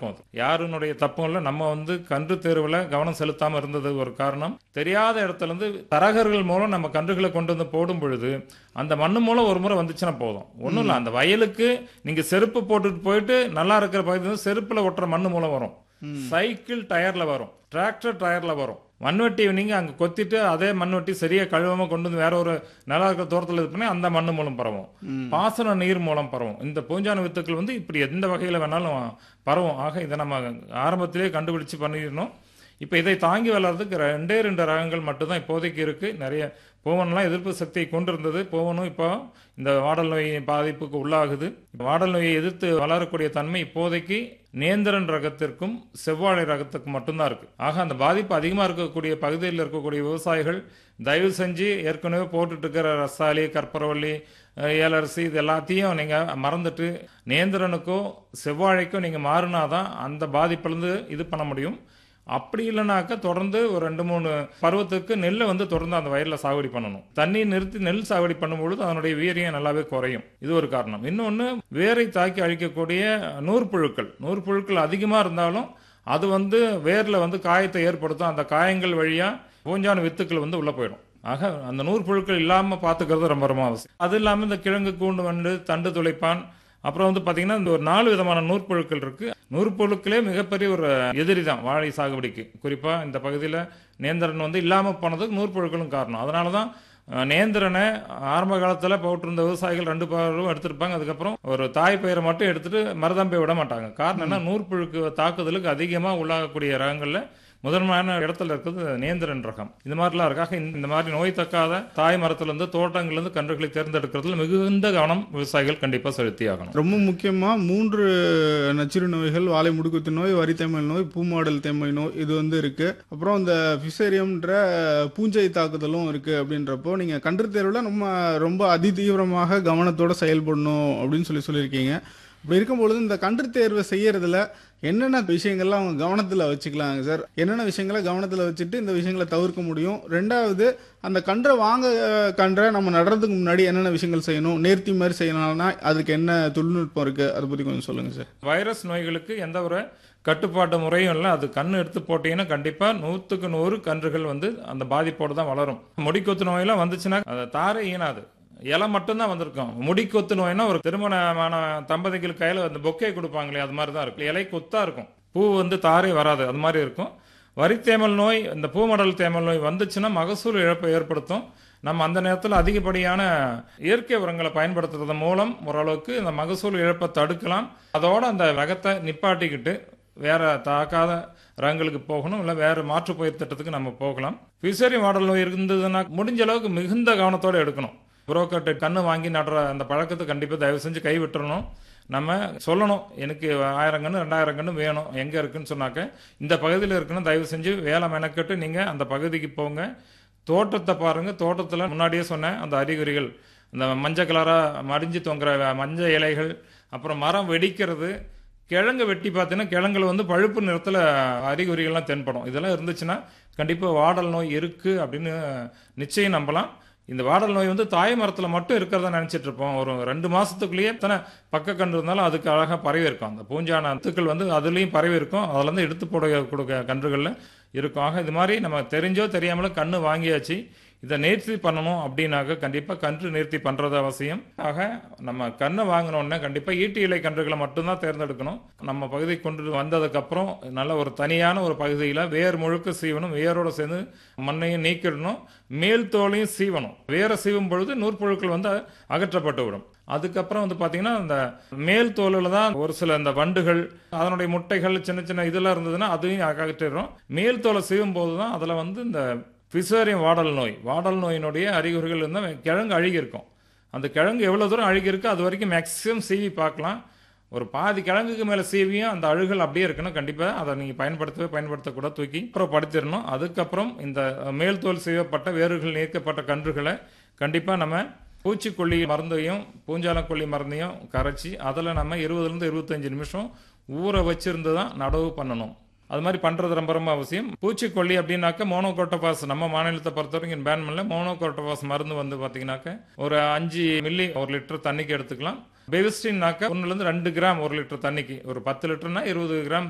இருக்கும் அது யாருனுடைய தப்பும் இல்லை நம்ம வந்து கன்று தேர்வில் கவனம் செலுத்தாமல் இருந்தது ஒரு காரணம் தெரியாத இடத்துல இருந்து தரகர்கள் மூலம் நம்ம கன்றுகளை கொண்டு வந்து போடும் பொழுது அந்த மண்ணு மூலம் ஒரு முறை வந்துச்சுன்னா போதும் ஒன்றும் இல்லை அந்த வயலுக்கு நீங்கள் செருப்பு போட்டுட்டு போயிட்டு நல்லா இருக்கிற பகுதி வந்து செருப்பில் ஒட்டுற மண்ணு மூலம் வரும் சைக்கிள் டயர்ல வரும் டிராக்டர் டயர்ல வரும் மண்வெட்டி நீங்க அங்க கொத்திட்டு அதே மண்வெட்டி சரியா கழுவாம கொண்டு வந்து வேற ஒரு நிலம் இருக்கிற தோட்டத்தில் இது பண்ணி அந்த மண்ணு மூலம் பரவும் பாசன நீர் மூலம் பரவும் இந்த பூஞ்சான வித்துக்கள் வந்து இப்படி எந்த வகையில வேணாலும் பரவும் ஆக இதை நம்ம ஆரம்பத்திலே கண்டுபிடிச்சு பண்ணிடணும் இப்போ இதை தாங்கி வளர்றதுக்கு ரெண்டே ரெண்டு ரகங்கள் மட்டும்தான் இப்போதைக்கு இருக்கு நிறைய பூவன்லாம் எதிர்ப்பு சக்தியை கொண்டிருந்தது பூவனும் இப்போ இந்த வாடல் நோய் பாதிப்புக்கு உள்ளாகுது வாடல் நோயை எதிர்த்து வளரக்கூடிய தன்மை இப்போதைக்கு நேந்திரன் ரகத்திற்கும் செவ்வாழை ரகத்துக்கும் மட்டும்தான் இருக்கு ஆக அந்த பாதிப்பு அதிகமாக இருக்கக்கூடிய பகுதியில் இருக்கக்கூடிய விவசாயிகள் தயவு செஞ்சு ஏற்கனவே போட்டுட்டு இருக்கிற ரசாலி கற்பூரவள்ளி அஹ், ஏலரசி இது எல்லாத்தையும் நீங்கள் மறந்துட்டு நேந்திரனுக்கோ செவ்வாழைக்கோ நீங்கள் மாறினாதான் அந்த பாதிப்புலேருந்து இது பண்ண முடியும் அப்படி இல்லைனாக்கா தொடர்ந்து ஒரு ரெண்டு மூணு பருவத்துக்கு நெல்லை வந்து தொடர்ந்து அந்த வயலில் சாகுபடி பண்ணணும் தண்ணி நிறுத்தி நெல் சாகுபடி பண்ணும்பொழுது அதனுடைய வீரியம் நல்லாவே குறையும் இது ஒரு காரணம் இன்னொன்று வேரை தாக்கி அழிக்கக்கூடிய நூற்புழுக்கள் நூற்புழுக்கள் அதிகமாக இருந்தாலும் அது வந்து வேரில் வந்து காயத்தை ஏற்படுத்தும் அந்த காயங்கள் வழியாக பூஞ்சான வித்துக்கள் வந்து உள்ளே போயிடும் ஆக அந்த நூற்புழுக்கள் இல்லாமல் பார்த்துக்கிறது ரொம்ப ரொம்ப அவசியம் அது இல்லாமல் இந்த கிழங்கு கூண்டு வண்டு தண்டு துளைப்பான் அப்புறம் வந்து பார்த்தீங்கன்னா இந்த ஒரு நாலு விதமான நூற்புழுக்கள் இருக்கு நூற்புழுக்களே மிகப்பெரிய ஒரு எதிரி தான் வாழை சாகுபடிக்கு குறிப்பாக இந்த பகுதியில் நேந்திரன் வந்து இல்லாமல் போனதுக்கு நூற்புழுக்களும் காரணம் அதனால தான் அஹ், நேந்திரனை ஆரம்ப காலத்தில் போட்டிருந்த விவசாயிகள் ரெண்டு பேரும் எடுத்திருப்பாங்க அதுக்கப்புறம் ஒரு தாய் பயிரை மட்டும் எடுத்துட்டு மருதம்பை விட மாட்டாங்க காரணம் என்ன நூற்புழுக்கு தாக்குதலுக்கு அதிகமாக உள்ளாகக்கூடிய ரகங்களில் முதன்மையான இடத்துல இருக்குது நேந்திரன் ரகம் இந்த மாதிரிலாம் இருக்காக இந்த இந்த மாதிரி நோய் தக்காத தாய் மரத்திலிருந்து தோட்டங்கள்லேருந்து கன்றுகளை தேர்ந்தெடுக்கிறதுல மிகுந்த கவனம் விவசாயிகள் கண்டிப்பாக செலுத்தி ஆகணும் ரொம்ப முக்கியமா மூன்று நச்சுறு நோய்கள் வாழை முடுக்குத்து நோய் வரித்தேமல் நோய் பூமாடல் தேமை நோய் இது வந்து இருக்கு அப்புறம் இந்த ஃபிசேரியம்ன்ற பூஞ்சை தாக்குதலும் இருக்கு அப்படின்றப்போ நீங்க கன்று தேர்வுல நம்ம ரொம்ப அதிதீவிரமாக கவனத்தோட செயல்படணும் அப்படின்னு சொல்லி சொல்லியிருக்கீங்க இப்படி இருக்கும்பொழுது இந்த கன்று தேர்வை செய்யறதுல என்னென்ன விஷயங்கள்லாம் அவங்க கவனத்தில் வச்சுக்கலாங்க சார் என்னென்ன விஷயங்களை கவனத்தில் வச்சுட்டு இந்த விஷயங்களை தவிர்க்க முடியும் ரெண்டாவது அந்த கன்றை வாங்க அஹ், கன்றை நம்ம நடுறதுக்கு முன்னாடி என்னென்ன விஷயங்கள் செய்யணும் நேர்த்தி மாதிரி செய்யணும்னா அதுக்கு என்ன தொழில்நுட்பம் இருக்கு அதை பற்றி கொஞ்சம் சொல்லுங்க சார் வைரஸ் நோய்களுக்கு எந்த ஒரு கட்டுப்பாட்டு முறையும் இல்லை அது கண்ணு எடுத்து போட்டீங்கன்னா கண்டிப்பாக நூற்றுக்கு நூறு கன்றுகள் வந்து அந்த பாதிப்போடு தான் வளரும் முடிக்கொத்து நோயெல்லாம் வந்துச்சுன்னா அது தாரை ஈனாது இலை மட்டும்தான் வந்திருக்கும் முடிக்கொத்து நோய்னா ஒரு திருமணமான தம்பதிகள் கையில் அந்த பொக்கே கொடுப்பாங்களே அது மாதிரி தான் இருக்கும் இலை கொத்தா இருக்கும் பூ வந்து தாரே வராது அது மாதிரி இருக்கும் வரித்தேமல் நோய் இந்த பூமடல் தேமல் நோய் வந்துச்சுன்னா மகசூல் இழப்பை ஏற்படுத்தும் நம்ம அந்த நேரத்தில் அதிகப்படியான இயற்கை உரங்களை பயன்படுத்துறது மூலம் ஓரளவுக்கு இந்த மகசூல் இழப்பை தடுக்கலாம் அதோட அந்த ரகத்தை நிப்பாட்டிக்கிட்டு வேற தாக்காத ரகங்களுக்கு போகணும் இல்லை வேற மாற்று பயிர் திட்டத்துக்கு நம்ம போகலாம் பிசரி மாடல் நோய் இருந்ததுன்னா முடிஞ்ச அளவுக்கு மிகுந்த கவனத்தோட எடுக்கணும் புரோக்கர்ட்ட கண்ணு வாங்கி நடுற அந்த பழக்கத்தை கண்டிப்பாக தயவு செஞ்சு கை விட்டுறணும் நம்ம சொல்லணும் எனக்கு ஆயிரம் கன்று ரெண்டாயிரம் கன்று வேணும் எங்கே இருக்குன்னு சொன்னாக்க இந்த பகுதியில் இருக்குன்னு தயவு செஞ்சு வேலை மெனக்கட்டு நீங்கள் அந்த பகுதிக்கு போங்க தோட்டத்தை பாருங்கள் தோட்டத்தில் முன்னாடியே சொன்னேன் அந்த அறிகுறிகள் இந்த மஞ்சள் கலராக மடிஞ்சு தொங்குற மஞ்சள் இலைகள் அப்புறம் மரம் வெடிக்கிறது கிழங்கு வெட்டி பார்த்தீங்கன்னா கிழங்குல வந்து பழுப்பு நிறத்தில் அறிகுறிகள்லாம் தென்படும் இதெல்லாம் இருந்துச்சுன்னா கண்டிப்பாக வாடல் நோய் இருக்குது அப்படின்னு நிச்சயம் நம்பலாம் இந்த வாடல் நோய் வந்து தாய் மரத்தில் மட்டும் இருக்கிறதா நினச்சிட்டு இருப்போம் ஒரு ரெண்டு மாதத்துக்குள்ளேயே எத்தனை பக்க கன்று இருந்தாலும் அதுக்கு அழகாக பரவி இருக்கும் அந்த பூஞ்சான அத்துக்கள் வந்து அதுலேயும் பரவி இருக்கும் அதுலேருந்து எடுத்து போட கொடுக்க கன்றுகளில் இருக்கும் ஆக இது மாதிரி நம்ம தெரிஞ்சோ தெரியாமலோ கன்று வாங்கியாச்சு இதை நேர்த்தி பண்ணணும் அப்படின்னாக்க கண்டிப்பாக கன்று நேர்த்தி பண்ணுறது அவசியம் ஆக நம்ம கண்ணை வாங்கினோடனே கண்டிப்பாக ஈட்டி இலை கன்றுகளை மட்டும்தான் தேர்ந்தெடுக்கணும் நம்ம பகுதிக்கு கொண்டு வந்ததுக்கப்புறம் நல்ல ஒரு தனியான ஒரு பகுதியில் வேர் முழுக்க சீவணும் வேரோட சேர்ந்து மண்ணையும் நீக்கிடணும் மேல் தோலையும் சீவணும் வேரை சீவும் பொழுது நூற்புழுக்கள் வந்து அகற்றப்பட்டு விடும் அதுக்கப்புறம் வந்து பார்த்தீங்கன்னா இந்த மேல் தோலில் தான் ஒரு சில இந்த வண்டுகள் அதனுடைய முட்டைகள் சின்ன சின்ன இதெல்லாம் இருந்ததுன்னா அதையும் அகற்றிடுறோம் மேல் தோலை சீவும் போது தான் அதில் வந்து இந்த பிசேரியம் வாடல் நோய் வாடல் நோயினுடைய அறிகுறிகள் இருந்தால் கிழங்கு அழுகி இருக்கும் அந்த கிழங்கு எவ்வளோ தூரம் அழுகி இருக்கோ அது வரைக்கும் மேக்ஸிமம் சீவி பார்க்கலாம் ஒரு பாதி கிழங்குக்கு மேலே சீவியும் அந்த அழுகல் அப்படியே இருக்குன்னா கண்டிப்பாக அதை நீங்கள் பயன்படுத்தவே பயன்படுத்தக்கூட தூக்கி அப்புறம் படுத்திடணும் அதுக்கப்புறம் இந்த மேல் தோல் செய்யப்பட்ட வேர்கள் நீக்கப்பட்ட கன்றுகளை கண்டிப்பாக நம்ம பூச்சிக்கொல்லி மருந்தையும் பூஞ்சாலக்கொல்லி மருந்தையும் கரைச்சி அதில் நம்ம இருபதுலேருந்து இருபத்தஞ்சு நிமிஷம் ஊற வச்சிருந்து தான் நடவு பண்ணணும் அது மாதிரி பண்ணுறது ரொம்ப ரொம்ப அவசியம் பூச்சிக்கொல்லி அப்படின்னாக்க மோனோகோட்டபாஸ் நம்ம மாநிலத்தை பொறுத்த வரைக்கும் பேன் பண்ணல மோனோகோட்டபாஸ் மருந்து வந்து பார்த்தீங்கன்னாக்க ஒரு அஞ்சு மில்லி ஒரு லிட்டர் தண்ணிக்கு எடுத்துக்கலாம் பெவிஸ்டின்னாக்க ஒன்றுலேருந்து ரெண்டு கிராம் ஒரு லிட்டர் தண்ணிக்கு ஒரு பத்து லிட்டர்னா இருபது கிராம்